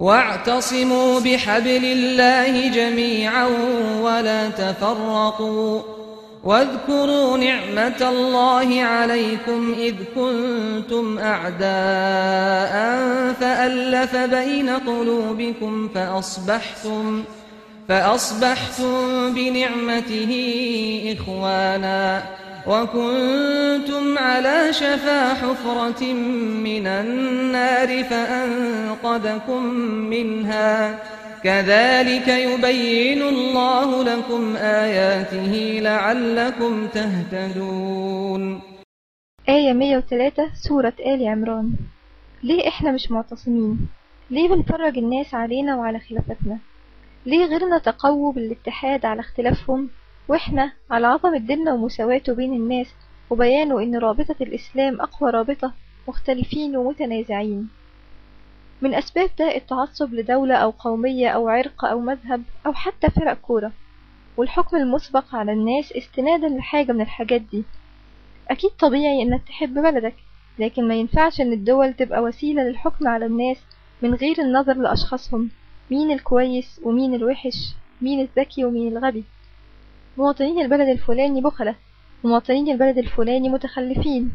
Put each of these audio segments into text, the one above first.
واعتصموا بحبل الله جميعا ولا تفرقوا واذكروا نعمة الله عليكم إذ كنتم أعداء فألف بين قلوبكم فأصبحتم فأصبحتم بنعمته إخوانا وكنتم على شفا حفرة من النار فأنقذكم منها كذلك يبين الله لكم آياته لعلكم تهتدون آية 103 سورة آل عمران ليه إحنا مش معتصمين؟ ليه بنفرج الناس علينا وعلى خلافتنا؟ ليه غيرنا تقووا بالاتحاد على اختلافهم وإحنا على عظمة ديننا ومساواته بين الناس وبيانه إن رابطة الإسلام أقوى رابطة مختلفين ومتنازعين من أسباب ده التعصب لدولة أو قومية أو عرق أو مذهب أو حتى فرق كورة والحكم المسبق على الناس استنادا لحاجة من الحاجات دي أكيد طبيعي إنك تحب بلدك لكن ما ينفعش إن الدول تبقى وسيلة للحكم على الناس من غير النظر لأشخاصهم مين الكويس ومين الوحش مين الذكي ومين الغبي مواطنين البلد الفلاني بخلة ومواطنين البلد الفلاني متخلفين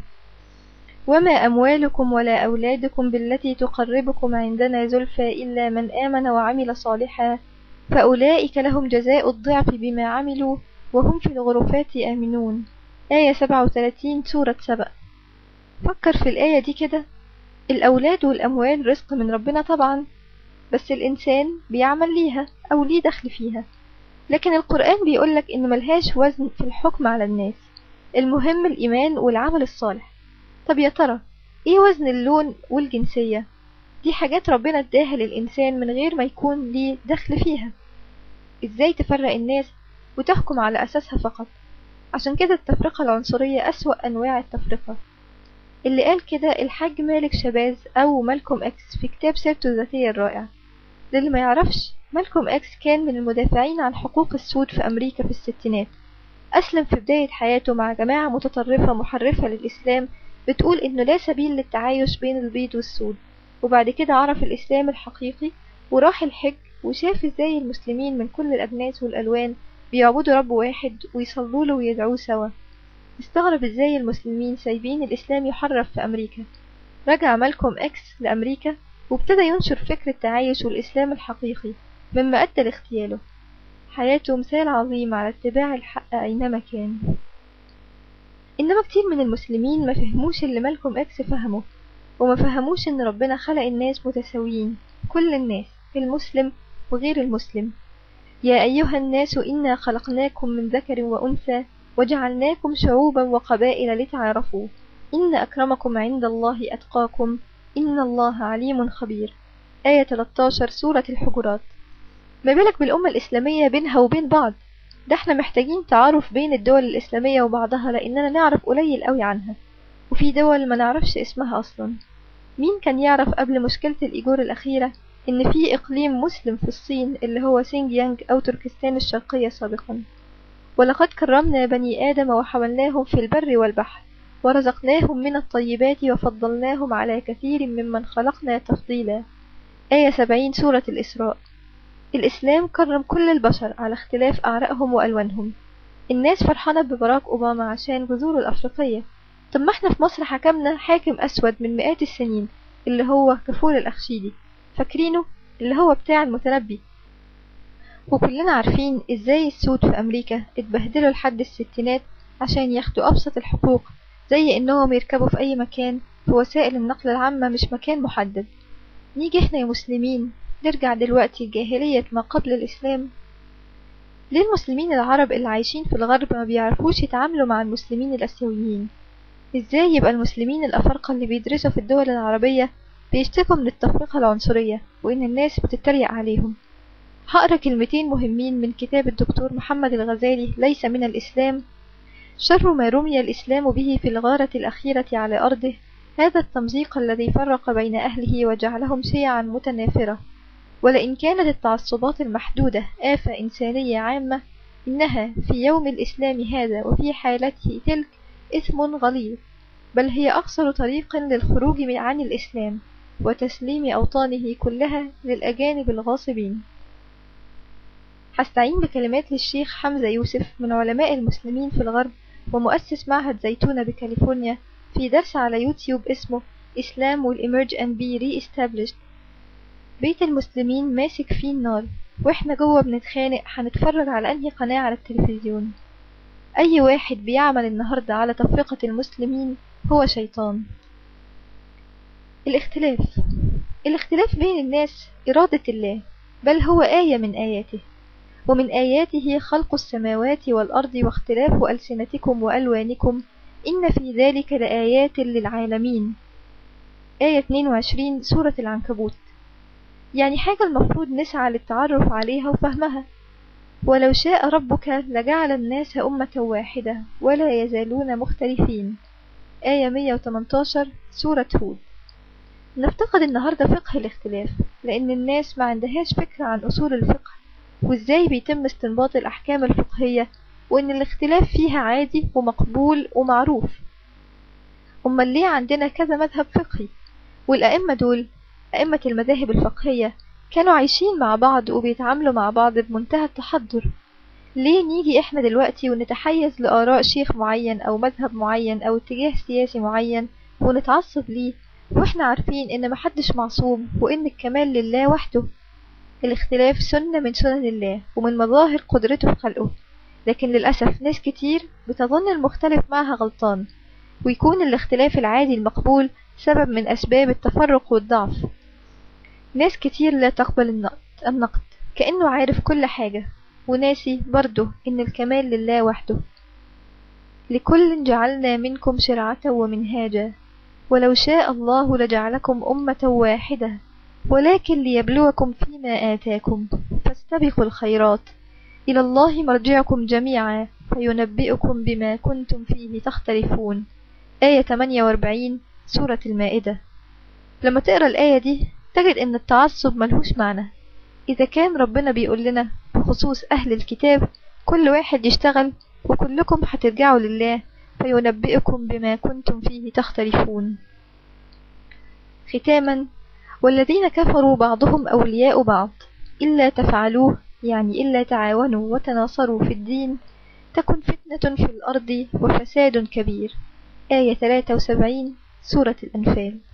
وما أموالكم ولا أولادكم بالتي تقربكم عندنا زلفى إلا من آمن وعمل صالحا فأولئك لهم جزاء الضعف بما عملوا وهم في الغرفات آمنون آية 37 سورة سبأ فكر في الآية دي كده الأولاد والأموال رزق من ربنا طبعا بس الإنسان بيعمل ليها أو ليه دخل فيها لكن القرآن بيقولك إن ملهاش وزن في الحكم على الناس المهم الإيمان والعمل الصالح طب يا ترى إيه وزن اللون والجنسية دي حاجات ربنا اداها للإنسان من غير ما يكون ليه دخل فيها إزاي تفرق الناس وتحكم على أساسها فقط عشان كده التفرقة العنصرية أسوأ أنواع التفرقة اللي قال كده الحاج مالك شباز أو مالكوم إكس في كتاب سيرته الذاتية الرائع للي ما يعرفش مالكوم إكس كان من المدافعين عن حقوق السود في أمريكا في الستينات أسلم في بداية حياته مع جماعة متطرفة محرفة للإسلام بتقول إنه لا سبيل للتعايش بين البيض والسود وبعد كده عرف الإسلام الحقيقي وراح الحج وشاف إزاي المسلمين من كل الأجناس والألوان بيعبدوا رب واحد ويصلوا له ويدعوه سوا استغرب إزاي المسلمين سايبين الإسلام يحرف في أمريكا رجع مالكوم إكس لأمريكا وابتدى ينشر فكر التعايش والإسلام الحقيقي مما أدى لاغتياله حياته مثال عظيم على اتباع الحق أينما كان إنما كتير من المسلمين ما فهموش اللي مالكوم إكس فهمه وما فهموش إن ربنا خلق الناس متساويين كل الناس المسلم وغير المسلم يا أيها الناس إنا خلقناكم من ذكر وأنثى وجعلناكم شعوبا وقبائل لتعارفوا إن أكرمكم عند الله أتقاكم إن الله عليم خبير آية 13 سورة الحجرات ما بالك بالأمة الإسلامية بينها وبين بعض ده احنا محتاجين تعارف بين الدول الإسلامية وبعضها لأننا نعرف قليل قوي عنها وفي دول ما نعرفش اسمها أصلا مين كان يعرف قبل مشكلة الإيجور الأخيرة إن في إقليم مسلم في الصين اللي هو سينجيانج أو تركستان الشرقية سابقا ولقد كرمنا بني آدم وحملناهم في البر والبحر ورزقناهم من الطيبات وفضلناهم على كثير ممن خلقنا تفضيلا آية 70 سورة الإسراء الإسلام كرم كل البشر على اختلاف أعرائهم وألوانهم الناس فرحانة ببراك أوباما عشان جذوره الأفريقية طب ما احنا في مصر حكمنا حاكم أسود من مئات السنين اللي هو كفور الأخشيدي فاكرينه اللي هو بتاع المتنبي وكلنا عارفين ازاي السود في أمريكا اتبهدلوا لحد الستينات عشان ياخدوا أبسط الحقوق زي إنهم يركبوا في أي مكان في وسائل النقل العامة مش مكان محدد نيجي احنا يا مسلمين نرجع دلوقتي لجاهلية ما قبل الإسلام ليه المسلمين العرب اللي عايشين في الغرب ما بيعرفوش يتعاملوا مع المسلمين الأسيويين ازاي يبقى المسلمين الأفارقة اللي بيدرسوا في الدول العربية بيشتكوا من التفرقة العنصرية وإن الناس بتتريق عليهم هقرا كلمتين مهمين من كتاب الدكتور محمد الغزالي ليس من الإسلام شر ما رمي الإسلام به في الغارة الأخيرة على أرضه هذا التمزيق الذي فرق بين أهله وجعلهم شيعا متنافرة ولئن كانت التعصبات المحدودة آفة إنسانية عامة إنها في يوم الإسلام هذا وفي حالته تلك إثم غليظ بل هي أقصر طريق للخروج من عن الإسلام وتسليم أوطانه كلها للأجانب الغاصبين هستعين بكلمات للشيخ حمزة يوسف من علماء المسلمين في الغرب ومؤسس معهد زيتونة بكاليفورنيا في درس على يوتيوب اسمه Islam will emerge and be re-established بيت المسلمين ماسك فيه النار واحنا جوه بنتخانق هنتفرج على انهي قناة على التلفزيون اي واحد بيعمل النهاردة على تفرقة المسلمين هو شيطان الاختلاف الاختلاف بين الناس إرادة الله بل هو آية من آياته ومن آياته خلق السماوات والأرض واختلاف ألسنتكم وألوانكم إن في ذلك لآيات للعالمين آية 22 سورة العنكبوت يعني حاجة المفروض نسعى للتعرف عليها وفهمها ولو شاء ربك لجعل الناس أمة واحدة ولا يزالون مختلفين آية 118 سورة هود نفتقد النهاردة فقه الاختلاف لأن الناس ما عندهاش فكرة عن أصول الفقه وإزاي بيتم استنباط الأحكام الفقهية وإن الاختلاف فيها عادي ومقبول ومعروف أمال ليه عندنا كذا مذهب فقهي والأئمة دول أئمة المذاهب الفقهية كانوا عايشين مع بعض وبيتعاملوا مع بعض بمنتهى التحضر ليه نيجي احنا دلوقتي ونتحيز لآراء شيخ معين أو مذهب معين أو اتجاه سياسي معين ونتعصب ليه واحنا عارفين ان محدش معصوم وان الكمال لله وحده الاختلاف سنة من سنن الله ومن مظاهر قدرته في خلقه لكن للأسف ناس كتير بتظن المختلف معها غلطان ويكون الاختلاف العادي المقبول سبب من أسباب التفرق والضعف ناس كتير لا تقبل النقد, النقد كأنه عارف كل حاجة وناسي برضه إن الكمال لله وحده لكل جعلنا منكم شرعة ومنهاجا ولو شاء الله لجعلكم أمة واحدة ولكن ليبلوكم فيما آتاكم فاستبقوا الخيرات إلى الله مرجعكم جميعا فينبئكم بما كنتم فيه تختلفون آية 48 سورة المائدة لما تقرأ الآية دي تجد إن التعصب ملهوش معنى إذا كان ربنا بيقول لنا بخصوص أهل الكتاب كل واحد يشتغل وكلكم هترجعوا لله فينبئكم بما كنتم فيه تختلفون ختاما والذين كفروا بعضهم أولياء بعض إلا تفعلوه يعني إلا تعاونوا وتناصروا في الدين تكن فتنة في الأرض وفساد كبير آية 73 سورة الأنفال